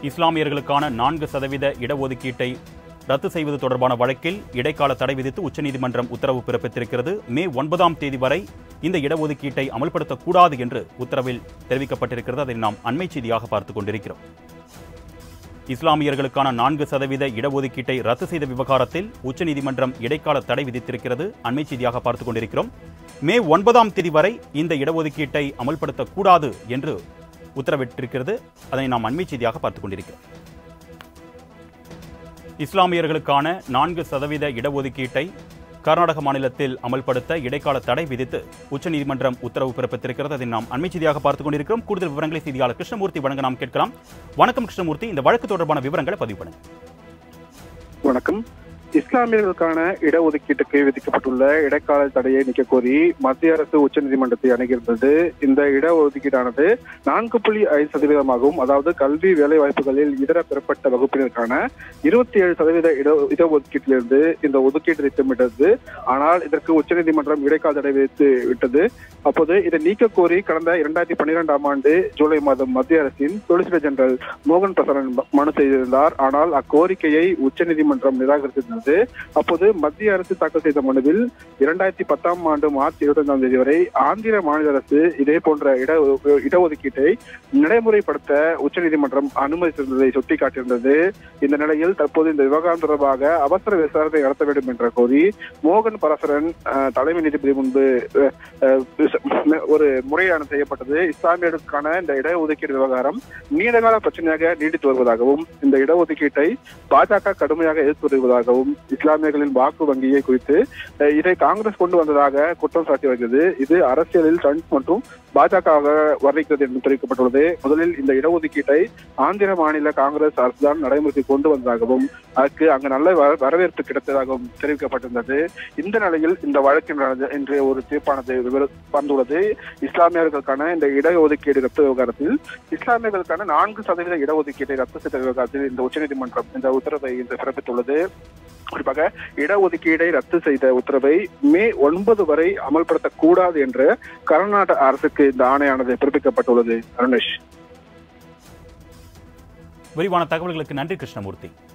இஸ்லாமியர்களுக்கான நான்கு சதவீத இடஒதுக்கீட்டை ரத்து செய்வது தொடர்பான வழக்கில் இடைக்கால தடை விதித்து உச்சநீதிமன்றம் உத்தரவு பிறப்பித்திருக்கிறது மே ஒன்பதாம் தேதி வரை இந்த இடஒதுக்கீட்டை அமல்படுத்தக்கூடாது என்று உத்தரவில் தெரிவிக்கப்பட்டிருக்கிறது அதை நாம் அண்மை செய்தியாக பார்த்துக் கொண்டிருக்கிறோம் இஸ்லாமியர்களுக்கான நான்கு சதவீத இடஒதுக்கீட்டை ரத்து செய்த விவகாரத்தில் உச்சநீதிமன்றம் இடைக்கால தடை விதித்திருக்கிறது அண்மை செய்தியாக பார்த்துக் கொண்டிருக்கிறோம் மே ஒன்பதாம் தேதி வரை இந்த இடஒதுக்கீட்டை அமல்படுத்தக்கூடாது என்று உத்தரவிட்டிருக்கிறது அதை நாம் அண்மை செய்தியாக பார்த்துக் கொண்டிருக்கிறோம் இஸ்லாமியர்களுக்கான நான்கு சதவீத இடஒதுக்கீட்டை கர்நாடக மாநிலத்தில் அமல்படுத்த இடைக்கால தடை விதித்து உச்சநீதிமன்றம் உத்தரவு பிறப்பித்திருக்கிறது அதை நாம் அண்மை செய்தியாக பார்த்துக் கொண்டிருக்கிறோம் கூடுதல் விவரங்களை செய்தியாளர் கிருஷ்ணமூர்த்தி வழங்க நாம் கேட்கலாம் வணக்கம் கிருஷ்ணமூர்த்தி இந்த வழக்கு தொடர்பான விவரங்களை பதிவு பண்ணுங்க வணக்கம் இஸ்லாமியர்களுக்கான இடஒதுக்கீட்டுக்கு விதிக்கப்பட்டுள்ள இடைக்கால தடையை நீக்க கோரி மத்திய அரசு உச்சநீதிமன்றத்தை அணுகியிருந்தது இந்த இடஒதுக்கீடானது நான்கு புள்ளி ஐந்து சதவீதமாகவும் அதாவது கல்வி வேலை வாய்ப்புகளில் இதர பெறப்பட்ட வகுப்பினருக்கான இருபத்தி ஏழு சதவீத இட இடஒதுக்கீட்டிலிருந்து இந்த ஒதுக்கீட்டை திட்டமிட்டது ஆனால் இதற்கு உச்சநீதிமன்றம் இடைக்கால தடை விதித்து விட்டது அப்போது இதை நீக்க கோரி கடந்த இரண்டாயிரத்தி பன்னிரெண்டாம் ஆண்டு ஜூலை மாதம் மத்திய அரசின் சொலிசிட்டர் ஜெனரல் மோகன் பிரசரன் மனு செய்திருந்தார் ஆனால் அக்கோரிக்கையை உச்சநீதிமன்றம் நிராகரித்திருந்தது அப்போது மத்திய அரசு தாக்கல் செய்த மனுவில் இரண்டாயிரத்தி பத்தாம் ஆண்டு மார்ச் இருபத்தி ஐந்தாம் தேதி வரை ஆந்திர மாநில அரசு இதே போன்ற இட இடஒதுக்கீட்டை நடைமுறைப்படுத்த உச்சநீதிமன்றம் அனுமதித்திருந்ததை சுட்டிக்காட்டியிருந்தது இந்த நிலையில் தற்போது இந்த விவகாரம் தொடர்பாக அவசர விசாரணை நடத்த வேண்டும் என்ற கோரி மோகன் பரசரன் அஹ், தலைமை நீதிபதி முன்பு அஹ், அஹ், விச- ஒரு முறையான செய்யப்பட்டது இஸ்லாமியர்களுக்கான இந்த இடஒதுக்கீடு விவகாரம் நீண்டகால பிரச்சனையாக நீடித்து வருவதாகவும் இந்த இடஒதுக்கீட்டை பாஜக கடுமையாக எதிர்த்து வருவதாகவும் இஸ்லாமியர்களின் வாக்கு வங்கியை குறித்து அஹ், இதை காங்கிரஸ் கொண்டு வந்ததாக குற்றம் சாட்டி வருகிறது இது அரசியலில் ட்ரம்ப் மற்றும் பாஜக வர்ணிக்கிறது என்று தெரிவிக்கப்பட்டுள்ளது முதலில் இந்த இடஒதுக்கீட்டை ஆந்திர மாநில காங்கிரஸ் அரசுதான் நடைமுறைக்கு கொண்டு வந்ததாகவும் அதற்கு அங்கு நல்ல வர- வரவேற்பு கிடைத்ததாகவும் தெரிவிக்கப்பட்டிருந்தது இந்த நிலையில் இந்த வழக்கின் இன்றைய ஒரு தீர்ப்பானது விவர- வந்துள்ளது இஸ்லாமியர்களுக்கான இந்த இடஒதுக்கீடு ரத்து விவகாரத்தில் இஸ்லாமியர்களுக்கான நான்கு சதவீத இடஒதுக்கீட்டை ரத்து செய்த விவகாரத்தில் இந்த உச்சநீதிமன்றம் இந்த உத்தரவை இன்று பிறப்பித்துள்ளது குறிப்பாக இடஒதுக்கீடை ரத்து செய்த உத்தரவை மே ஒன்பது வரை அமல்படுத்தக்கூடாது என்று கர்நாடக அரசுக்கு இந்த ஆணையானது பிறப்பிக்கப்பட்டுள்ளது அருணேஷ் விரிவான தகவல்களுக்கு நன்றி கிருஷ்ணமூர்த்தி